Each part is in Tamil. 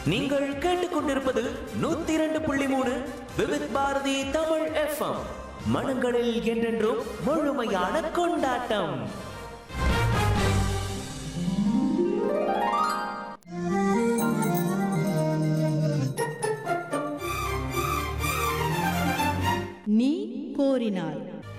நீங்கள் கேட்டுக்கொண்டிருப்பது நூத்தி இரண்டு புள்ளி மூணு விவித் பாரதி தமிழ் எஃப்எம் மனங்களில் என்றென்றும் முழுமையான கொண்டாட்டம் நீ கோரினாய்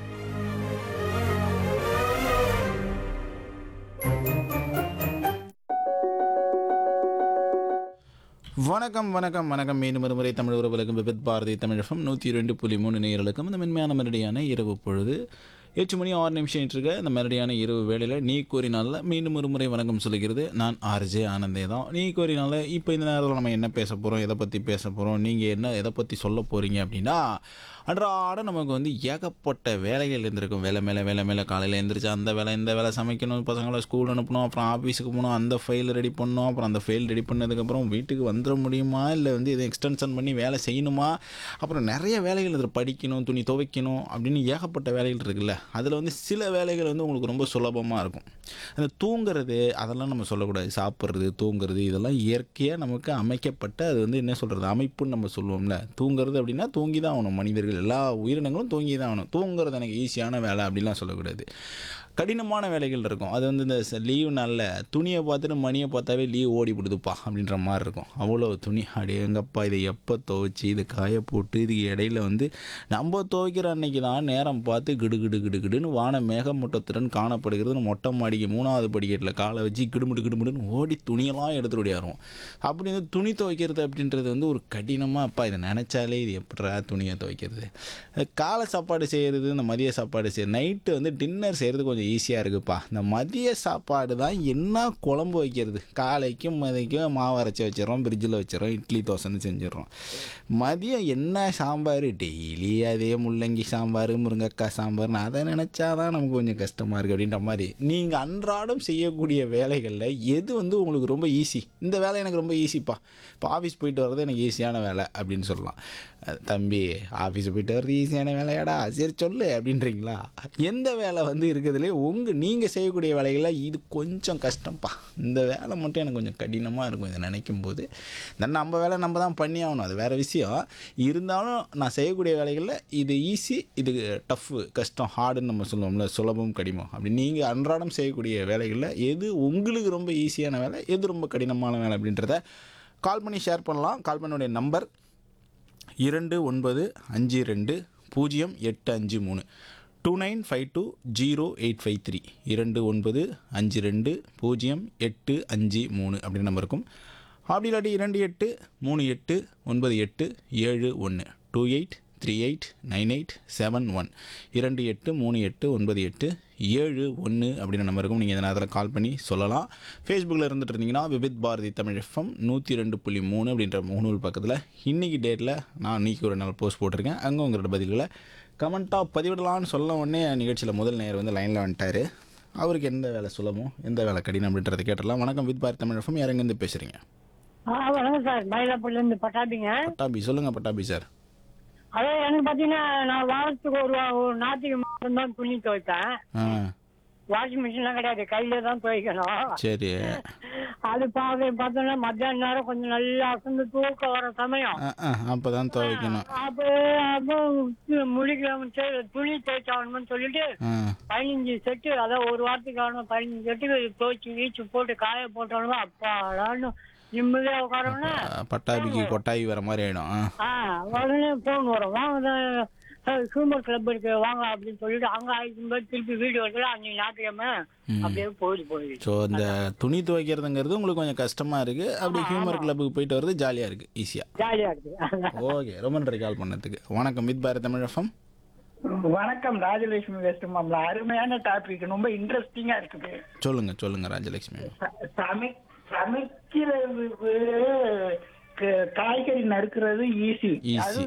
வணக்கம் வணக்கம் வணக்கம் மீண்டும் ஒரு முறை தமிழ் உறவுகளுக்கும் விபித் பாரதி தமிழகம் நூற்றி ரெண்டு புள்ளி மூணு நேயர்களுக்கும் இந்த மென்மையான மெரடியான இரவு பொழுது எட்டு மணி ஆறு நிமிஷம் இருக்க இந்த மெரடியான இரவு வேளையில் நீ கூறினால மீண்டும் ஒரு முறை வணக்கம் சொல்லுகிறது நான் ஆர்ஜே ஆனந்தே தான் நீ கூறினால இப்போ இந்த நேரத்தில் நம்ம என்ன பேச போகிறோம் எதை பற்றி பேச போகிறோம் நீங்கள் என்ன எதை பற்றி சொல்ல போகிறீங்க அப்படின்னா அன்றாட நமக்கு வந்து ஏகப்பட்ட வேலைகள் இருந்திருக்கும் வேலை மேலே வேலை மேலே காலையில் எழுந்திரிச்சு அந்த வேலை இந்த வேலை சமைக்கணும் பசங்களை ஸ்கூல் அனுப்பணும் அப்புறம் ஆஃபீஸுக்கு போகணும் அந்த ஃபைல் ரெடி பண்ணணும் அப்புறம் அந்த ஃபைல் ரெடி பண்ணதுக்கப்புறம் வீட்டுக்கு வந்துட முடியுமா இல்லை வந்து இதை எக்ஸ்டென்ஷன் பண்ணி வேலை செய்யணுமா அப்புறம் நிறைய வேலைகள் இதில் படிக்கணும் துணி துவைக்கணும் அப்படின்னு ஏகப்பட்ட வேலைகள் இருக்குல்ல அதில் வந்து சில வேலைகள் வந்து உங்களுக்கு ரொம்ப சுலபமாக இருக்கும் அந்த தூங்குறது அதெல்லாம் நம்ம சொல்லக்கூடாது சாப்பிட்றது தூங்குறது இதெல்லாம் இயற்கையாக நமக்கு அமைக்கப்பட்ட அது வந்து என்ன சொல்கிறது அமைப்புன்னு நம்ம சொல்லுவோம்ல தூங்குறது அப்படின்னா தூங்கி தான் ஆகணும் மனிதர்கள் எல்லா உயிரினங்களும் தூங்கி தான் ஆகணும் தூங்குறது எனக்கு ஈஸியான வேலை அப்படிலாம் சொல்லக்கூடாது கடினமான வேலைகள் இருக்கும் அது வந்து இந்த லீவ் நாளில் துணியை பார்த்துட்டு மணியை பார்த்தாவே லீவ் ஓடி விடுதுப்பா அப்படின்ற மாதிரி இருக்கும் அவ்வளோ துணி அடி எங்கப்பா இதை எப்போ துவைச்சி இது காய போட்டு இதுக்கு இடையில வந்து நம்ம துவைக்கிற அன்னைக்கு தான் நேரம் பார்த்து கிடு கிடு கிடு கிடுன்னு வான மேகமூட்டத்துடன் காணப்படுகிறது மொட்டை மாடிக்கு மூணாவது படிக்கட்டில் காலை வச்சு கிடுமுடு கிடுமுடுன்னு ஓடி துணியெல்லாம் எடுத்துட்டு ஓடியாரும் அப்படி வந்து துணி துவைக்கிறது அப்படின்றது வந்து ஒரு கடினமாக அப்பா இதை நினச்சாலே இது எப்படா துணியை துவைக்கிறது காலை சாப்பாடு செய்கிறது இந்த மதிய சாப்பாடு செய்ய நைட்டு வந்து டின்னர் செய்கிறது கொஞ்சம் ஈஸியாக இருக்குப்பா இந்த மதிய சாப்பாடு தான் என்ன குழம்பு வைக்கிறது காலைக்கும் மதிக்கும் மாவு அரைச்சி வச்சிடறோம் ஃப்ரிட்ஜில் வச்சிடறோம் இட்லி தோசைன்னு செஞ்சிடறோம் மதியம் என்ன சாம்பார் டெய்லி அதே முள்ளங்கி சாம்பார் முருங்கைக்காய் சாம்பார்னு அதை நினச்சா தான் நமக்கு கொஞ்சம் கஷ்டமாக இருக்குது அப்படின்ற மாதிரி நீங்கள் அன்றாடம் செய்யக்கூடிய வேலைகளில் எது வந்து உங்களுக்கு ரொம்ப ஈஸி இந்த வேலை எனக்கு ரொம்ப ஈஸிப்பா இப்போ ஆஃபீஸ் போயிட்டு வர்றது எனக்கு ஈஸியான வேலை அப்படின்னு சொல்லலாம் அஹ் தம்பி ஆஃபீஸ் போயிட்டு வர்றது ஈஸியான வேலையாடா சரி சொல்லு அப்படின்றீங்களா எந்த வேலை வந்து இருக்கிறதுலே உங்கள் நீங்கள் செய்யக்கூடிய வேலைகளில் இது கொஞ்சம் கஷ்டம்ப்பா இந்த வேலை மட்டும் எனக்கு கொஞ்சம் கடினமாக இருக்கும் இதை நினைக்கும் போது தென் நம்ம வேலை நம்ம தான் பண்ணி ஆகணும் அது வேறு விஷயம் இருந்தாலும் நான் செய்யக்கூடிய வேலைகளில் இது ஈஸி இது டஃப்பு கஷ்டம் ஹார்டுன்னு நம்ம சொல்லுவோம்ல சுலபம் கடினம் அப்படி நீங்கள் அன்றாடம் செய்யக்கூடிய வேலைகளில் எது உங்களுக்கு ரொம்ப ஈஸியான வேலை எது ரொம்ப கடினமான வேலை அப்படின்றத கால் பண்ணி ஷேர் பண்ணலாம் கால் பண்ணுடைய நம்பர் இரண்டு ஒன்பது அஞ்சு ரெண்டு பூஜ்ஜியம் எட்டு அஞ்சு மூணு two nine five two zero eight five three இரண்டு ஒன்பது அஞ்சு ரெண்டு பூஜ்ஜியம் எட்டு அஞ்சு மூணு அப்படின்னு நம்பர் இருக்கும் அப்படி இல்லாட்டி இரண்டு எட்டு மூணு எட்டு ஒன்பது எட்டு ஏழு ஒன்று two eight three eight nine eight seven one இரண்டு எட்டு மூணு எட்டு ஒன்பது எட்டு ஏழு ஒன்று அப்படின்ற நம்பருக்கும் நீங்கள் இந்த நேரத்தில் கால் பண்ணி சொல்லலாம் ஃபேஸ்புக்கில் இருந்துட்டு இருந்தீங்கன்னா விபித் பாரதி தமிழ் எஃப்எம் நூற்றி ரெண்டு புள்ளி மூணு அப்படின்ற முகநூல் பக்கத்தில் இன்றைக்கி டேட்டில் நான் இன்னைக்கு ஒரு நாள் போஸ்ட் போட்டிருக்கேன் அங்கே உங்களோட பதில்களை கமெண்ட்டாக பதிவிடலான்னு சொல்ல உடனே நிகழ்ச்சியில் முதல் நேர் வந்து லைனில் வந்துட்டார் அவருக்கு எந்த வேலை சுலபம் எந்த வேலை கடினம் அப்படின்றத கேட்டலாம் வணக்கம் வித் பாரதி தமிழ் எஃப்எம் யாரெங்கேருந்து பேசுகிறீங்க ஆ வணக்கம் சார் மயிலாப்பூர்ல இருந்து பட்டாபிங்க பட்டாபி சொல்லுங்கள் பட்டாபி சார் அதான் எனக்கு பாத்தீங்கன்னா நான் வாரத்துக்கு ஒரு வா- ஒரு நாளைக்கு மட்டும் தான் துணி துவைப்பேன் ஆ வாஷிங் மிஷின்லாம் கிடையாது கையில தான் துவைக்கணும் சரி அது பார்க்க பார்த்தோம்னா மத்தியான நேரம் கொஞ்சம் நல்லா அசந்து தூக்கம் வர சமயம் ஆ ஆ அப்போ தான் துவைக்கணும் அப்போ அப்போ முடிக்கலாம் சரி துணி துவைச்சாகணும்னு சொல்லிட்டு ஆ பதினஞ்சு செட்டு அதான் ஒரு வாரத்துக்கு ஆகணும் பதினஞ்சு செட்டுக்கு துவைச்சு வீச்சு போட்டு காய போட்டோம்னா அப்பாடான்னு நிம்மதியா உட்காரோம்னா பட்டாபிக்கு கொட்டாவி வர மாதிரி ஆகிடும் ஆ ஆ உடனே போன் வரும் வாங்க ஹியூமர் கிளப் இருக்கு வாங்க அப்படின்னு சொல்லிட்டு அங்க ஆயிரத்தி போய் திருப்பி வீடு வரல அன்னைக்கு ஞாயிற்றுக்கிழமை அப்படியே போயிட்டு போயிடுது ஸோ இந்த துணி துவைக்கிறதுங்கிறது உங்களுக்கு கொஞ்சம் கஷ்டமாக இருக்குது அப்படி ஹியூமர் கிளப்புக்கு போயிட்டு வர்றது ஜாலியாக இருக்குது ஈஸியாக ஜாலியா இருக்கு ஓகே ரொம்ப நன்றி கால் பண்ணதுக்கு வணக்கம் வித் பாரத் தமிழ் எஃப்எம் வணக்கம் ராஜலட்சுமி வெஸ்ட் மாமலா அருமையான டாபிக் ரொம்ப இன்ட்ரெஸ்டிங்கா இருக்குது சொல்லுங்கள் சொல்லுங்கள் ராஜலட்சுமி ச- சமை சமைக்கிறது க- காய்கறி நறுக்கிறது ஈஸி Easy. அது